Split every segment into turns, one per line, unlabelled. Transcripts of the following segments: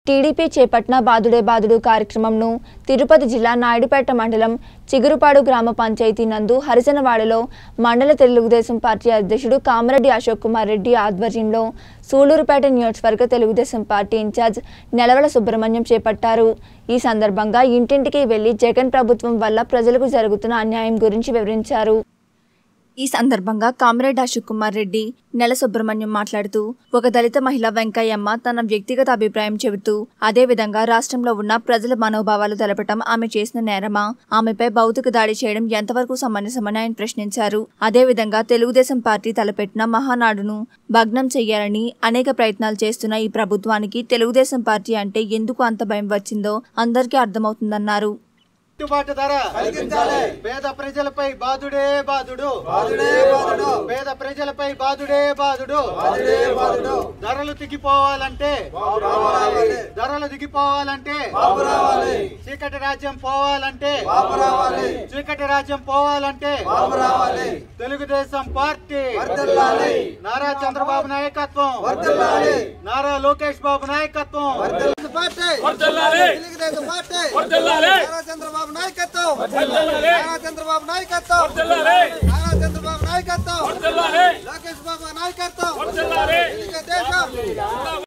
TDP చేపట్టిన బాదుడే బాదుడు కార్యక్రమంను తిరుపతి జిల్లా నాయుడుపేట మండలం చిగురుపాడు గ్రామ పంచాయతీ నందు హరిజనవాడలో మండల తెలుగుదేశం పార్టీ అధ్యక్షుడు కామరెడ్డి అశోక్ కుమార్ రెడ్డి ఆధ్వర్యంలో సూళ్లూరుపేట నియోజకవర్గ తెలుగుదేశం పార్టీ ఇన్ఛార్జ్ నెలవల సుబ్రహ్మణ్యం చేపట్టారు ఈ సందర్భంగా ఇంటింటికి వెళ్లి జగన్ ప్రభుత్వం వల్ల ప్రజలకు జరుగుతున్న అన్యాయం గురించి వివరించారు ఈ సందర్భంగా కామ్రేడ్ అశోక్ కుమార్ రెడ్డి నెల సుబ్రహ్మణ్యం మాట్లాడుతూ ఒక దళిత మహిళ వెంకయ్యమ్మ తన వ్యక్తిగత అభిప్రాయం చెబుతూ అదే విధంగా రాష్ట్రంలో ఉన్న ప్రజల మనోభావాలు తెలపటం ఆమె చేసిన నేరమా ఆమెపై భౌతిక దాడి చేయడం ఎంతవరకు సమంజసమని ఆయన ప్రశ్నించారు అదే విధంగా తెలుగుదేశం పార్టీ తలపెట్టిన మహానాడును భగ్నం చేయాలని అనేక ప్రయత్నాలు చేస్తున్న ఈ ప్రభుత్వానికి తెలుగుదేశం పార్టీ అంటే ఎందుకు అంత భయం వచ్చిందో అందరికీ అర్థమవుతుందన్నారు
గిట్టుబాటు ధర పేద ప్రజలపై బాధుడే బాధుడు పేద ప్రజలపై బాధుడే బాధుడు ధరలు దిగిపోవాలంటే ధరలు దిగిపోవాలంటే చీకటి రాజ్యం పోవాలంటే చీకటి రాజ్యం పోవాలంటే తెలుగుదేశం పార్టీ నారా చంద్రబాబు నాయకత్వం నారా లోకేష్ బాబు నాయకత్వం పార్టీ తెలుగుదేశం పార్టీ నారా చంద్రబాబు నాయకత్వం నారా చంద్రబాబు నాయకత్వం నారా చంద్రబాబు నాయకత్వం లోకేష్ బాబు నాయకత్వం తెలుగుదేశం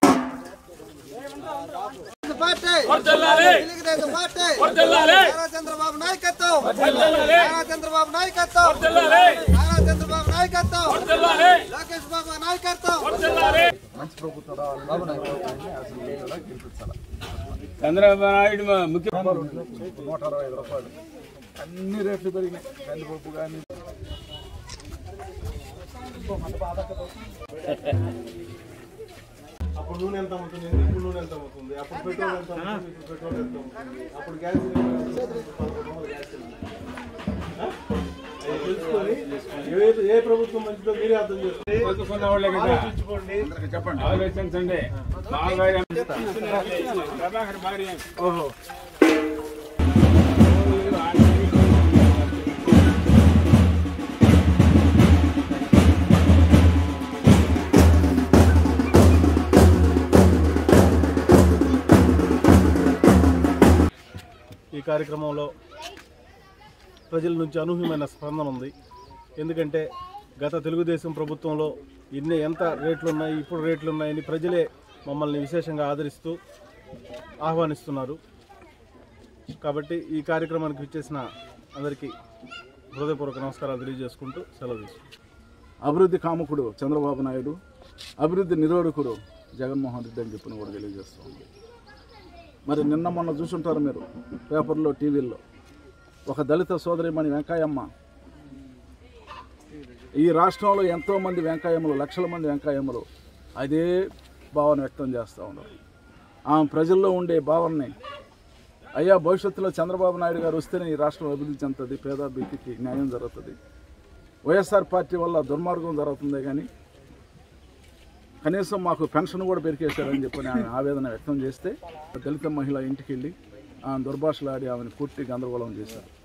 పార్టీ తెలుగుదేశం పార్టీ నారా చంద్రబాబు నాయకత్వం నారా చంద్రబాబు నాయకత్వం నారా చంద్రబాబు నాయకత్వం లోకేష్ బాబు నాయకత్వం
చంద్రబాబు నాయుడు మా ముఖ్య
నూట అరవై ఐదు రూపాయలు అన్ని రేట్లు పెరిగినాయి కందిపప్పు కానీ
అప్పుడు నూనె ఎంత అవుతుంది ఇప్పుడు నూనె ఎంత అవుతుంది అప్పుడు పెట్రోల్ ఎంత అవుతుంది ఇప్పుడు పెట్రోల్ ఎంత అవుతుంది అప్పుడు గ్యాస్ సిలిండర్ ఎంత అవుతుంది, ఇప్పుడు పదకొండు వందలు గ్యాస్ సిలిండర్. ఆ? అది తెలుసుకొని ఏ ఏ ప్రభుత్వం మంచిదో మీరే అర్థం చేసుకోండి
చదువుకున్న వాళ్ళే కదా
ఆలోచించుకోండి
చెప్పండి
ఆలోచించండి మామగారు ప్రభాకర్ భార్య
ఓహో ఈ కార్యక్రమంలో ప్రజల నుంచి అనూహ్యమైన స్పందన ఉంది ఎందుకంటే గత తెలుగుదేశం ప్రభుత్వంలో ఇన్ని ఎంత రేట్లు ఉన్నాయి ఇప్పుడు రేట్లు ఉన్నాయని ప్రజలే మమ్మల్ని విశేషంగా ఆదరిస్తూ ఆహ్వానిస్తున్నారు కాబట్టి ఈ కార్యక్రమానికి ఇచ్చేసిన అందరికీ హృదయపూర్వక నమస్కారాలు తెలియజేసుకుంటూ సెలవు తీసుకుంటాం
అభివృద్ధి కాముకుడు చంద్రబాబు నాయుడు అభివృద్ధి నిరోధకుడు జగన్మోహన్ రెడ్డి అని చెప్పిన కూడా తెలియజేస్తూ ఉంది మరి నిన్న మొన్న చూసుంటారు మీరు పేపర్లో టీవీల్లో ఒక దళిత సోదరిమణి వెంకాయమ్మ ఈ రాష్ట్రంలో ఎంతోమంది వెంకాయమ్మలు లక్షల మంది వెంకాయమ్మలు అదే భావన వ్యక్తం చేస్తూ ఉన్నారు ఆమె ప్రజల్లో ఉండే భావనని అయ్యా భవిష్యత్తులో చంద్రబాబు నాయుడు గారు వస్తేనే ఈ రాష్ట్రం అభివృద్ధి చెందుతుంది పేద బీతికి న్యాయం జరుగుతుంది వైఎస్ఆర్ పార్టీ వల్ల దుర్మార్గం జరుగుతుందే కానీ కనీసం మాకు పెన్షన్ కూడా పెరికేశారని చెప్పని ఆమె ఆవేదన వ్యక్తం చేస్తే దళిత మహిళ ఇంటికి వెళ్ళి ఆమె దుర్భాషలాడి ఆమెను పూర్తి గందరగోళం చేశారు